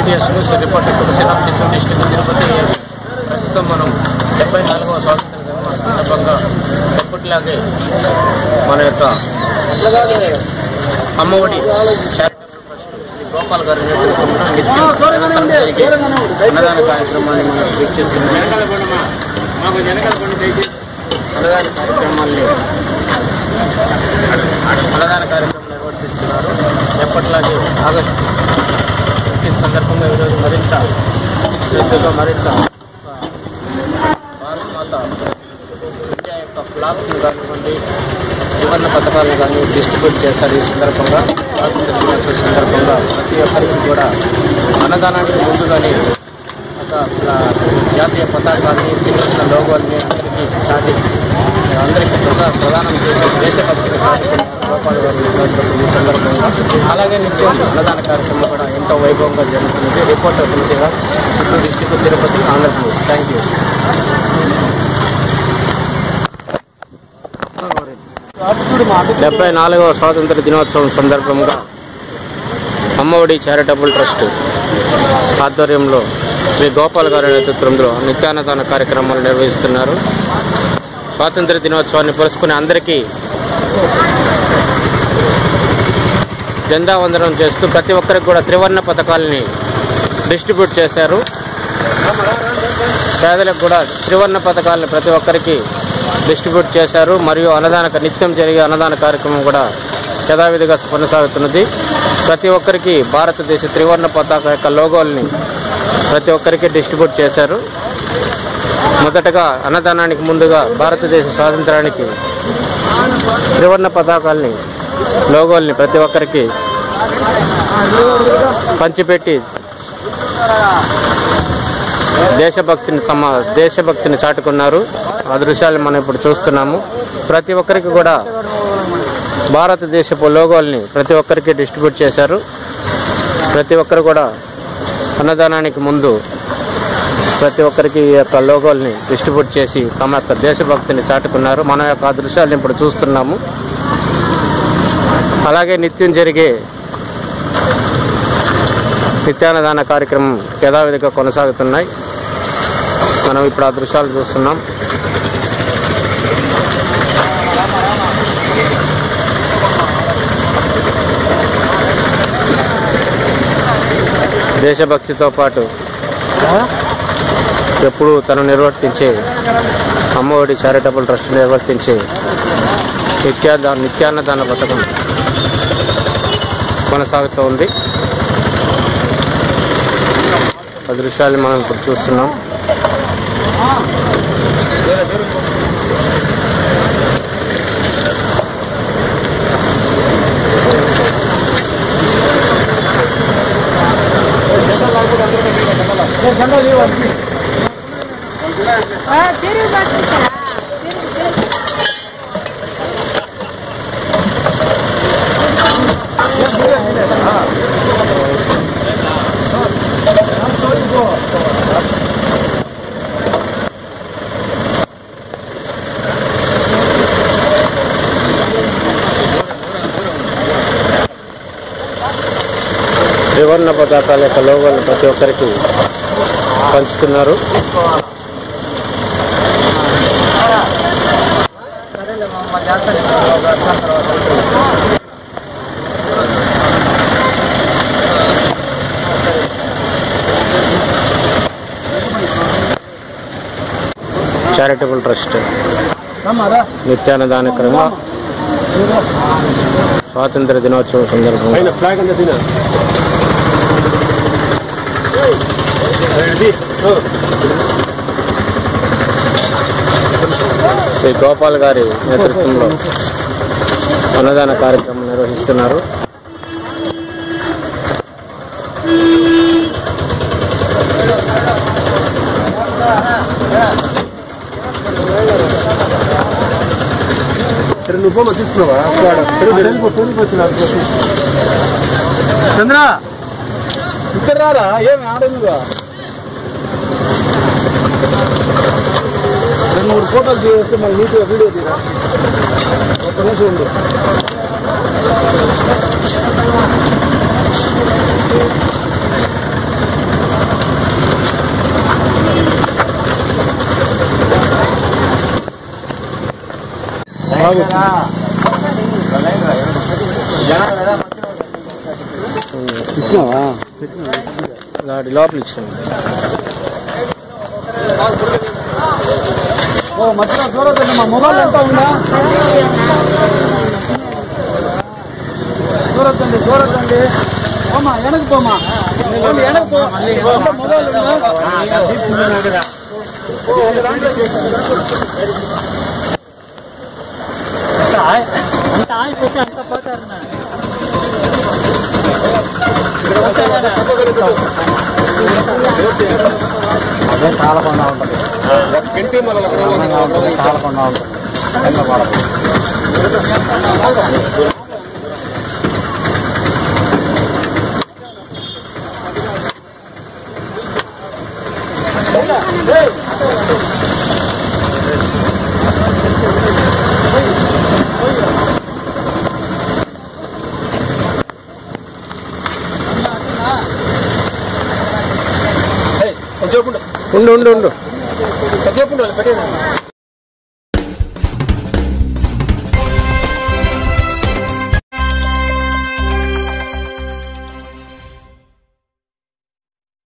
అధ్యక్షులు Shri reporter Tulasiram Chittoor district Tirupati ప్రస్తుతం మనం డెబ్బై నాలుగవ స్వాతంత్ర దినోత్సవం సందర్భంగా ఎప్పటిలాగే మన యొక్క అమ్మఒడి చారిటబుల్ ట్రస్ట్ శ్రీ గోపాల్ గారి నేతృత్వంలో నిత్యం నిరంతరం జరిగే అన్నదాన కార్యక్రమాన్ని మనం వీక్షిస్తున్నాం అన్నదాన కార్యక్రమాల్ని అన్నదాన కార్యక్రమం నిర్వర్తిస్తున్నారు ఎప్పటిలాగే ఆగస్టు ఫిఫ్టీన్ సందర్భంగా ఈరోజు మరింత శ్రద్ధగా మరింత భారత మాత ఇండియా యొక్క ఫ్లాగ్స్ కానివ్వండి వివరణ పథకాలను కానీ డిస్ట్రిబ్యూట్ చేశారు ఈ సందర్భంగా స్వాతంత్ర దినోత్సవం సందర్భంగా ప్రతి ఒక్కరికి కూడా అన్నదానానికి ముందుగానే ఒక ప్ల- జాతీయ పతాకాన్ని చిన్న లోగోల్ని అందరికీ చాటి అందరికీ ప్రధా- ప్రదానం చేసి దేశభక్తిని చాటుకున్నారు గోపాల్ గారు నిర్వహించినప్పుడు ఈ సందర్భంగా అలాగే నిత్యం అన్నదాన కార్యక్రమం కూడా ఎంతో వైభవంగా జరుగుతుంది రిపోర్టర్ తులసిగా Chittoor district Tirupati Andhra Pradesh thank you డెబ్బై నాలుగవ స్వాతంత్ర దినోత్సవం సందర్భంగా అమ్మఒడి చారిటబుల్ ట్రస్ట్ ఆధ్వర్యంలో శ్రీ గోపాల్ గారి నేతృత్వంలో నిత్యాన్నదాన కార్యక్రమాలు నిర్వహిస్తున్నారు స్వాతంత్ర దినోత్సవాన్ని పురస్కుని అందరికీ జెండా వందనం చేస్తూ ప్రతి ఒక్కరికి కూడా త్రివర్ణ పథకాలని డిస్ట్రిబ్యూట్ చేశారు పేదలకు కూడా త్రివర్ణ పథకాలను ప్రతి ఒక్కరికి డిస్ట్రిబ్యూట్ చేశారు మరియు అన్నదాన నిత్యం జరిగే అన్నదాన కార్యక్రమం కూడా యథావిధిగా కొనసాగుతున్నది ప్రతి ఒక్కరికి భారతదేశ త్రివర్ణ పతాక యొక్క లోగోల్ని ప్రతి ఒక్కరికి డిస్ట్రిబ్యూట్ చేశారు మొదటగా అన్నదానానికి ముందుగా భారతదేశ స్వాతంత్రానికి త్రివర్ణ పతాకాల్ని లోగోల్ని ప్రతి ఒక్కరికి పంచిపెట్టి దేశభక్తిని తమ దేశభక్తిని చాటుకున్నారు ఆ దృశ్యాలు మనం ఇప్పుడు చూస్తున్నాము ప్రతి ఒక్కరికి కూడా భారతదేశపు లోగోల్ని ప్రతి ఒక్కరికి డిస్ట్రిబ్యూట్ చేశారు ప్రతి ఒక్కరు కూడా అన్నదానానికి ముందు ప్రతి ఒక్కరికి ఈ యొక్క లోగోల్ని డిస్ట్రిబ్యూట్ చేసి తమ యొక్క దేశభక్తిని చాటుకున్నారు మన యొక్క ఆ దృశ్యాలను ఇప్పుడు చూస్తున్నాము అలాగే నిత్యం జరిగే నిత్యాన్నదాన కార్యక్రమం యథావిధిగా కొనసాగుతున్నాయి మనం ఇప్పుడు ఆ దృశ్యాలు చూస్తున్నాం దేశభక్తితో పాటు ఎప్పుడు తను నిర్వర్తించే అమ్మఒడి చారిటబుల్ ట్రస్ట్ నిర్వర్తించే నిత్యాద నిత్యాన్నదాన పథకం కొనసాగుతూ ఉంది ఆ దృశ్యాలు మనం ఇప్పుడు చూస్తున్నాం తిరిగి పట్టుకుంటారా తిరిగి తిరిగి త్రివర్ణ పతాకాల యొక్క లోగోలు ప్రతి ఒక్కరికి పంచుతున్నారు చారిటబుల్ ట్రస్ట్ నిత్యాన్నదాన క్రమ స్వాతంత్ర దినోత్సవం సందర్భంగా ఫ్లాగ్ అంతా తిన శ్రీ గోపాల్ గారి నేతృత్వంలో అన్నదాన కార్యక్రమం నిర్వహిస్తున్నారు నువ్వు పోమా తీసుకున్నావా చంద్ర ఇక్కడ రారా ఏమి ఆడనుగా రెండు మూడు ఫోటోలు చేస్తే మళ్ళీ నీట్గా వీడియో తీరా ఒక్క నిమిషం ఉంది ఇచ్చినావా గాడి లోపల ఇచ్చాను ఓ మధ్యలో చూడకండి మా మొబైల్ ఎంత ఉందా చూడకండి చూడకండి పోమా వెనక్కి పోమా పోండి, వెనక్కి పో ఎంత మొబైల్ ఉందా అంత ఆయిపోతే అంత పోతారు అదే కాలకుండా ఉంటుంది కాలకుండా ఉంటుంది కింద పడదు. కొద్దిసేపు ఉండు ఉండు ఉండు ఉండు కొద్దిసేపు ఉండు వాళ్ళు పెట్టేది